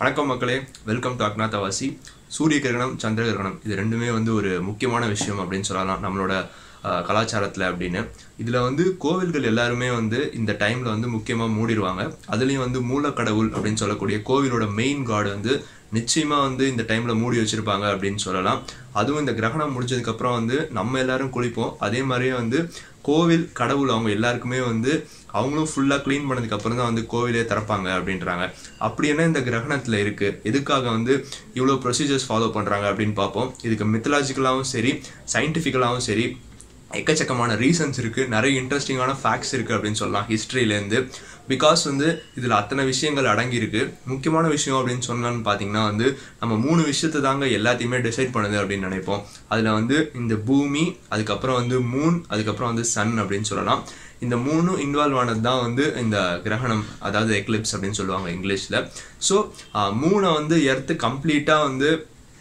வணக்கம் மக்களே welcome to அக்னாத்தவாசி சூரிய கிரகணம் சந்திர கிரகணம் இது ரெண்டுமே வந்து ஒரு முக்கியமான விஷயம் அப்படின்னு சொல்லலாம் நம்மளோட அஹ், கலாச்சாரத்தில் அப்படின்னு இதில் வந்து கோவில்கள் எல்லாருமே வந்து இந்த டைமில் வந்து முக்கியமாக மூடிடுவாங்க அதுலேயும் வந்து மூலக்கடவுள் அப்படின்னு சொல்லக்கூடிய கோவிலோட மெயின் காட் வந்து நிச்சயமாக வந்து இந்த டைமில் மூடி வச்சுருப்பாங்க அப்படின்னு சொல்லலாம் அதுவும் இந்த கிரகணம் முடிஞ்சதுக்கப்புறம் வந்து நம்ம எல்லாரும் குளிப்போம் அதே மாதிரியே வந்து கோவில் கடவுள் அவங்க எல்லாருக்குமே வந்து அவங்களும் ஃபுல்லாக க்ளீன் பண்ணதுக்கு அப்புறம் தான் வந்து கோவிலே திறப்பாங்க அப்படின்றாங்க அப்படி என்ன இந்த கிரகணத்தில் இருக்குது எதுக்காக வந்து இவ்வளோ ப்ரொசீஜர்ஸ் ஃபாலோ பண்ணுறாங்க அப்படின்னு பார்ப்போம் இதுக்கு மித்தலாஜிக்கலாகவும் சரி சயின்டிஃபிக்கலாகவும் சரி எக்கச்சக்கமான ரீசன்ஸ் இருக்குது நிறைய இன்ட்ரெஸ்டிங்கான ஃபேக்ட்ஸ் இருக்குது அப்படின்னு சொல்லலாம் ஹிஸ்ட்ரியிலேருந்து பிகாஸ் வந்து இதில் அத்தனை விஷயங்கள் அடங்கியிருக்கு முக்கியமான விஷயம் அப்படின்னு சொன்னான்னு பார்த்தீங்கன்னா வந்து நம்ம மூணு விஷயத்தை தாங்க எல்லாத்தையுமே டிசைட் பண்ணுது அப்படின்னு நினைப்போம் அதில் வந்து இந்த பூமி அதுக்கப்புறம் வந்து மூன் அதுக்கப்புறம் வந்து சன் அப்படின்னு சொல்லலாம் இந்த மூணும் இன்வால்வ் ஆனது தான் வந்து இந்த கிரகணம் அதாவது எக்லிப்ஸ் அப்படின்னு சொல்லுவாங்க இங்கிலீஷில் ஸோ மூணை வந்து எர்த்து கம்ப்ளீட்டாக வந்து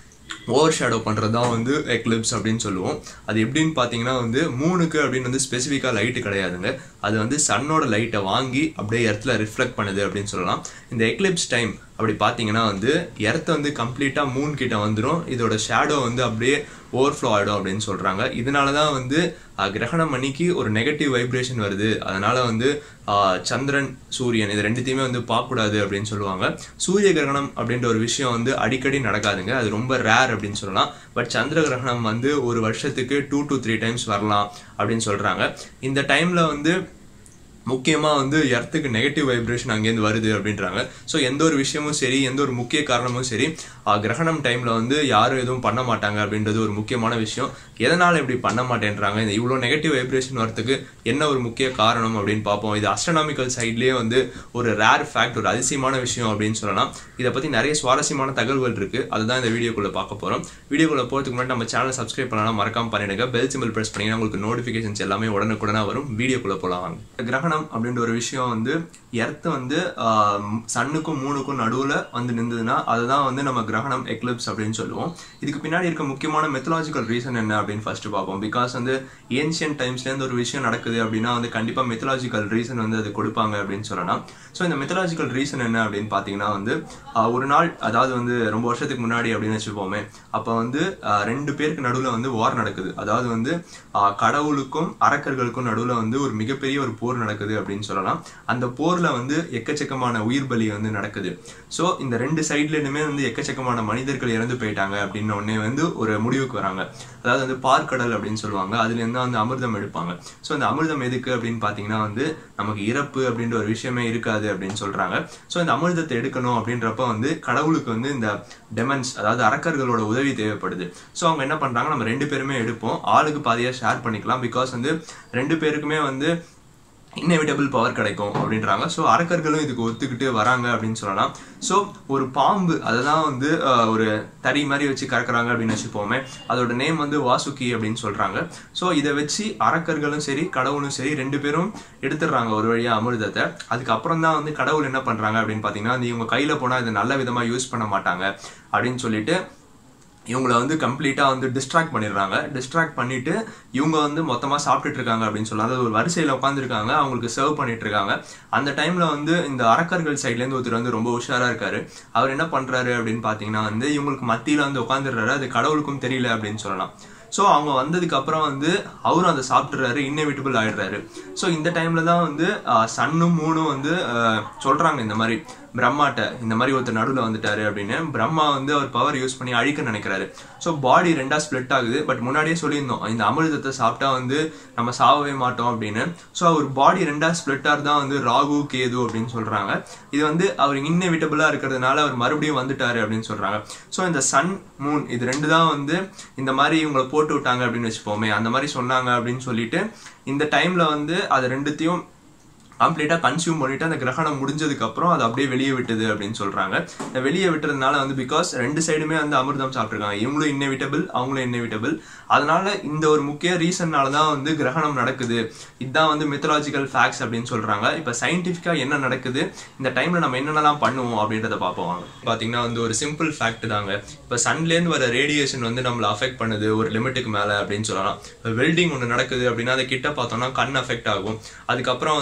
ஓவர் ஷேடோ பண்ணுறது தான் வந்து எக்லிப்ஸ் அப்படின்னு சொல்லுவோம் அது எப்படின்னு பார்த்தீங்கன்னா வந்து மூணுக்கு அப்படின்னு வந்து ஸ்பெசிஃபிக்காக லைட்டு கிடையாதுங்க அது வந்து சன்னோட லைட்டை வாங்கி அப்படியே இடத்துல ரிஃப்ளெக்ட் பண்ணுது அப்படின்னு சொல்லலாம் இந்த எக்லிப்ஸ் டைம் அப்படி பார்த்தீங்கன்னா வந்து எர்த் வந்து கம்ப்ளீட்டாக மூன் கிட்ட வந்துடும் இதோட ஷேடோ வந்து அப்படியே ஓவர்ஃப்ளோ ஆகிடும் அப்படின்னு சொல்கிறாங்க இதனால தான் வந்து அஹ், கிரகணம் அன்னைக்கு ஒரு நெகட்டிவ் வைப்ரேஷன் வருது அதனால வந்து அஹ், சந்திரன் சூரியன் இது ரெண்டுத்தையுமே வந்து பார்க்கக்கூடாது அப்படின்னு சொல்லுவாங்க சூரிய கிரகணம் அப்படின்ற ஒரு விஷயம் வந்து அடிக்கடி நடக்காதுங்க அது ரொம்ப ரேர் அப்படின்னு சொல்லலாம் பட் சந்திர கிரகணம் வந்து ஒரு வருஷத்துக்கு டூ டு த்ரீ டைம்ஸ் வரலாம் அப்படின்னு சொல்கிறாங்க இந்த டைமில் வந்து முக்கியமாக வந்து எர்த்துக்கு நெகட்டிவ் வைப்ரேஷன் அங்கேருந்து வருது அப்படின்றாங்க ஸோ எந்த ஒரு விஷயமும் சரி எந்த ஒரு முக்கிய காரணமும் சரி ஆஹ், கிரகணம் டைமில் வந்து யாரும் எதுவும் பண்ண மாட்டாங்க அப்படின்றது ஒரு முக்கியமான விஷயம் எதனால் இப்படி பண்ண மாட்டேன்றாங்க இந்த இவ்வளோ நெகட்டிவ் வைப்ரேஷன் வரதுக்கு என்ன ஒரு முக்கிய காரணம் அப்படின்னு பார்ப்போம் இது அஸ்ட்ரானாமிக்கல் சைட்லேயே வந்து ஒரு ரேர் ஃபேக்ட் ஒரு அதிசயமான விஷயம் அப்படின்னு சொல்லலாம் இதை பற்றி நிறைய சுவாரஸ்யமான தகவல்கள் இருக்குது அதுதான் இந்த வீடியோக்குள்ளே பார்க்க போகிறோம் வீடியோக்குள்ளே போகிறதுக்கு முன்னாடி நம்ம சேனலை சப்ஸ்கிரைப் பண்ணலாம் மறக்காம பண்ணிடுங்க பெல் சிம்பிள் ப்ரெஸ் பண்ணிங்கன்னா உங்களுக்கு நோட்டிஃபிகேஷன்ஸ் எல்லாமே உடனுக்குடனே வரும் வீடியோக்குள்ளே போகலாம் வாங்க கிரகணம் அப்படின்ற ஒரு விஷயம் வந்து எர்த்து வந்து சன்னுக்கும் மூணுக்கும் நடுவில் வந்து நின்றதுன்னா அதுதான் வந்து நம்ம கிரகணம் எக்லிப்ஸ் அப்படின்னு சொல்லுவோம் இதுக்கு பின்னாடி இருக்க முக்கியமான மெத்தலாஜிக்கல் ரீசன் என்ன அப்படின்னு ஃபர்ஸ்ட் பார்ப்போம் பிகாஸ் வந்து ஏன்ஷியன் டைம்ஸ்லேருந்து ஒரு விஷயம் நடக்குது அப்படின்னா வந்து கண்டிப்பாக மெத்தலாஜிக்கல் ரீசன் வந்து அது கொடுப்பாங்க அப்படின்னு சொல்லலாம் ஸோ இந்த மெத்தலாஜிக்கல் ரீசன் என்ன அப்படின்னு பார்த்தீங்கன்னா வந்து ஆஹ், ஒரு நாள் அதாவது வந்து ரொம்ப வருஷத்துக்கு முன்னாடி அப்படின்னு வச்சுப்போமே அப்போ வந்து ஆஹ், ரெண்டு பேருக்கு நடுவில் வந்து வார் நடக்குது அதாவது வந்து ஆஹ், கடவுளுக்கும் அரக்கர்களுக்கும் நடுவில் வந்து ஒரு மிகப்பெரிய ஒரு போர் நடக்குது அப்படின்னு சொல்லலாம் அந்த போரில் வந்து எக்கச்சக்கமான உயிர் பலி வந்து நடக்குது ஸோ இந்த ரெண்டு சைட்லேயுமே வந்து எக்கச்சக்கமான மனிதர்கள் இறந்து போயிட்டாங்க அப்படின்னு உடனே வந்து ஒரு முடிவுக்கு வராங்க அதாவது வந்து பார்க்கடல் அப்படின்னு சொல்லுவாங்க அதுலேருந்து வந்து அமிர்தம் எடுப்பாங்க ஸோ அந்த அமிர்தம் எதுக்கு அப்படின்னு பார்த்தீங்கன்னா வந்து நமக்கு இறப்பு அப்படின்ற ஒரு விஷயமே இருக்காது அப்படின்னு சொல்றாங்க ஸோ இந்த அமிர்தத்தை எடுக்கணும் அப்படின்றப்ப வந்து கடவுளுக்கு வந்து இந்த டெமன்ஸ் அதாவது அரக்கர்களோட உதவி தேவைப்படுது ஸோ அவங்க என்ன பண்றாங்க நம்ம ரெண்டு பேருமே எடுப்போம் ஆளுக்கு பாதியா ஷேர் பண்ணிக்கலாம் பிகாஸ் வந்து ரெண்டு பேருக்குமே வந்து இன்னெவிட்டபிள் பவர் கிடைக்கும் அப்படின்றாங்க ஸோ அரக்கர்களும் இதுக்கு ஒத்துக்கிட்டு வராங்க அப்படின்னு சொல்லலாம் ஸோ ஒரு பாம்பு அதை தான் வந்து அஹ், ஒரு தறி மாதிரி வச்சு கறக்குறாங்க அப்படின்னு வச்சுப்போமே அதோட நேம் வந்து வாசுகி அப்படின்னு சொல்றாங்க ஸோ இதை வச்சு அரக்கர்களும் சரி கடவுளும் சரி ரெண்டு பேரும் எடுத்துடுறாங்க ஒரு வழியா அமிர்தத்தை அதுக்கப்புறம் தான் வந்து கடவுள் என்ன பண்றாங்க அப்படின்னு பார்த்தீங்கன்னா நீ உங்க கையில போனால் இதை நல்ல விதமா யூஸ் பண்ண மாட்டாங்க அப்படின்னு சொல்லிட்டு இவங்கள வந்து கம்ப்ளீட்டாக வந்து டிஸ்ட்ராக்ட் பண்ணிடுறாங்க டிஸ்ட்ராக்ட் பண்ணிட்டு இவங்க வந்து மொத்தமாக சாப்பிட்டுட்டு இருக்காங்க அப்படின்னு சொல்லலாம் அதாவது ஒரு வரிசையில் உட்காந்துருக்காங்க அவங்களுக்கு சர்வ் பண்ணிட்டு இருக்காங்க அந்த டைம்ல வந்து இந்த அரக்கர்கள் சைட்லேருந்து ஒருத்தர் வந்து ரொம்ப உஷாரா இருக்காரு அவர் என்ன பண்றாரு அப்படின்னு பார்த்தீங்கன்னா வந்து இவங்களுக்கு மத்தியில வந்து உட்காந்துடுறாரு அது கடவுளுக்கும் தெரியல அப்படின்னு சொல்லலாம் ஸோ அவங்க வந்ததுக்கு அப்புறம் வந்து அவரும் அதை சாப்பிட்றாரு இன்னெவிட்டபிள் ஆயிடுறாரு ஸோ இந்த டைம்ல தான் வந்து சன்னும் மூணும் வந்து ஆஹ், சொல்றாங்க இந்த மாதிரி பிரம்மாட்ட இந்த மாதிரி ஒருத்தர் நடுவில் வந்துட்டாரு அப்படின்னு பிரம்மா வந்து அவர் பவர் யூஸ் பண்ணி அழிக்க நினைக்கிறாரு ஸோ பாடி ரெண்டா ஸ்ப்ளிட் ஆகுது பட் முன்னாடியே சொல்லியிருந்தோம் இந்த அமிர்தத்தை சாப்பிட்டா வந்து நம்ம சாவவே மாட்டோம் அப்படின்னு ஸோ அவர் பாடி ரெண்டா ஸ்ப்ளிட் தான் வந்து ராகு கேது அப்படின்னு சொல்றாங்க இது வந்து அவர் இன்னெவிட்டபிளா இருக்கிறதுனால அவர் மறுபடியும் வந்துட்டாரு அப்படின்னு சொல்றாங்க ஸோ இந்த சன் மூன் இது ரெண்டு தான் வந்து இந்த மாதிரி இவங்களை போட்டு விட்டாங்க அப்படின்னு வச்சுப்போமே அந்த மாதிரி சொன்னாங்க அப்படின்னு சொல்லிட்டு இந்த டைம்ல வந்து அது ரெண்டுத்தையும் கம்ப்ளீட்டாக கன்சியூம் பண்ணிட்டு அந்த கிரகணம் முடிஞ்சதுக்கு அப்புறம் அது அப்படியே வெளியே விட்டது அப்படின்னு சொல்றாங்க இந்த வெளியே விட்டுறதுனால வந்து பிகாஸ் ரெண்டு சைடுமே வந்து அமிர்தம் சாப்பிட்ருக்காங்க இவங்களும் இன்னெவிட்டபிள் அவங்களும் இன்னெவிட்டபிள் அதனால இந்த ஒரு முக்கிய ரீசன்னால தான் வந்து கிரகணம் நடக்குது இதுதான் வந்து மித்தலாஜிக்கல் ஃபேக்ட்ஸ் அப்படின்னு சொல்றாங்க இப்போ சயின்டிஃபிக்கா என்ன நடக்குது இந்த டைம்ல நம்ம என்னென்னலாம் பண்ணுவோம் அப்படின்றத பார்ப்போம் வாங்க பாத்தீங்கன்னா வந்து ஒரு சிம்பிள் ஃபேக்ட் தாங்க இப்போ சன்லேருந்து வர ரேடியேஷன் வந்து நம்மளை அஃபெக்ட் பண்ணுது ஒரு லிமிட்டுக்கு மேல அப்படின்னு சொல்லலாம் இப்போ வெல்டிங் ஒன்று நடக்குது அப்படின்னா அதை கிட்ட பார்த்தோம்னா கண் அஃபெக்ட் ஆகும் அதுக்கப்புறம் வந்து ஓவர்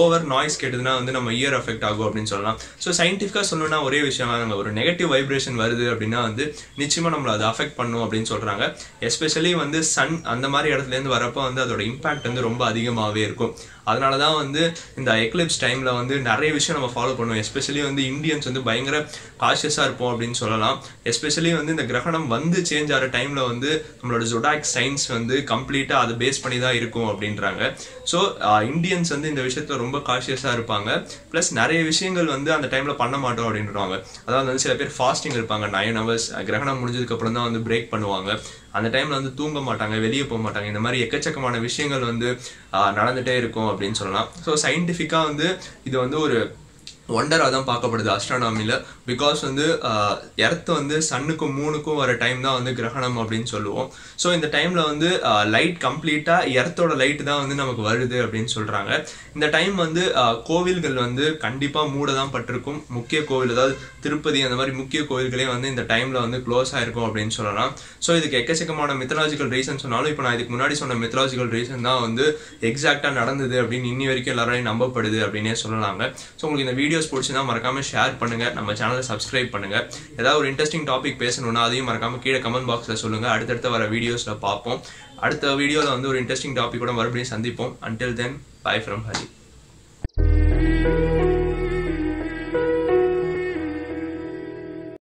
ஓவர் நாய்ஸ் கேட்டதுன்னா வந்து நம்ம இயர் எஃபெக்ட் ஆகும் அப்படின்னு சொல்லலாம் ஸோ சயின்டிஃபிக்காக சொல்லணும்னா ஒரே விஷயம் தாங்க ஒரு நெகட்டிவ் வைப்ரேஷன் வருது அப்படின்னா வந்து நிச்சயமாக நம்மளை அது அஃபெக்ட் பண்ணும் அப்படின்னு சொல்கிறாங்க எஸ்பெஷலி வந்து சன் அந்த மாதிரி இடத்துலேருந்து வரப்போ வந்து அதோட இம்பாக்ட் வந்து ரொம்ப அதிகமாகவே இருக்கும் அதனால தான் வந்து இந்த எக்லிப்ஸ் டைமில் வந்து நிறைய விஷயம் நம்ம ஃபாலோ பண்ணுவோம் எஸ்பெஷலி வந்து இந்தியன்ஸ் வந்து பயங்கர காஷியஸாக இருப்போம் அப்படின்னு சொல்லலாம் எஸ்பெஷலி வந்து இந்த கிரகணம் வந்து சேஞ்ச் ஆகிற டைமில் வந்து நம்மளோட ஜொடாக் சயின்ஸ் வந்து கம்ப்ளீட்டாக அதை பேஸ் பண்ணி தான் இருக்கும் அப்படின்றாங்க ஸோ இந்தியன்ஸ் வந்து இந்த விஷயத்தில் ரொம்ப காஷியஸாக இருப்பாங்க ப்ளஸ் நிறைய விஷயங்கள் வந்து அந்த டைமில் பண்ண மாட்டோம் அப்படின்றாங்க அதாவது வந்து சில பேர் ஃபாஸ்டிங் இருப்பாங்க நைன் ஹவர்ஸ் கிரகணம் முடிஞ்சதுக்கப்புறம் தான் வந்து பிரேக் பண்ணுவாங்க அந்த டைம்ல வந்து தூங்க மாட்டாங்க வெளியே போக மாட்டாங்க இந்த மாதிரி எக்கச்சக்கமான விஷயங்கள் வந்து நடந்துட்டே இருக்கும் அப்படின்னு சொல்லலாம் ஸோ சயின்டிஃபிக்காக வந்து இது வந்து ஒரு ஒண்டராக தான் பார்க்கப்படுது அஸ்ட்ரானாமியில் பிகாஸ் வந்து எர்த் வந்து சன்னுக்கும் மூணுக்கும் வர டைம் தான் வந்து கிரகணம் அப்படின்னு சொல்லுவோம் ஸோ இந்த டைமில் வந்து லைட் கம்ப்ளீட்டாக எர்த்தோட லைட் தான் வந்து நமக்கு வருது அப்படின்னு சொல்கிறாங்க இந்த டைம் வந்து கோவில்கள் வந்து கண்டிப்பாக மூட தான் பட்டிருக்கும் முக்கிய கோவில் அதாவது திருப்பதி அந்த மாதிரி முக்கிய கோவில்களே வந்து இந்த டைமில் வந்து க்ளோஸ் ஆயிருக்கும் அப்படின்னு சொல்லலாம் ஸோ இதுக்கு எக்கச்சக்கமான மித்தலாஜிக்கல் ரீசன் சொன்னாலும் இப்போ நான் இதுக்கு முன்னாடி சொன்ன மித்தலாஜிக்கல் ரீசன் தான் வந்து எக்ஸாக்டாக நடந்தது அப்படின்னு இன்னி வரைக்கும் எல்லாரையும் நம்பப்படுது அப்படின்னே சொல்லலாங்க ஸோ உங்களுக்கு இந்த வீடியோஸ் பிடிச்சிருந்தா மறக்காம ஷேர் பண்ணுங்க நம்ம சேனலை சப்ஸ்கிரைப் பண்ணுங்க ஏதாவது ஒரு இன்ட்ரெஸ்டிங் டாபிக் பேசணும்னா அதையும் மறக்காம கீழே கமெண்ட் பாக்ஸில் சொல்லுங்க அடுத்தடுத்த வர வீடியோஸில் பார்ப்போம் அடுத்த வீடியோவில் வந்து ஒரு இன்ட்ரெஸ்டிங் டாபிக் கூட மறுபடியும் சந்திப்போம் until then bye from Hari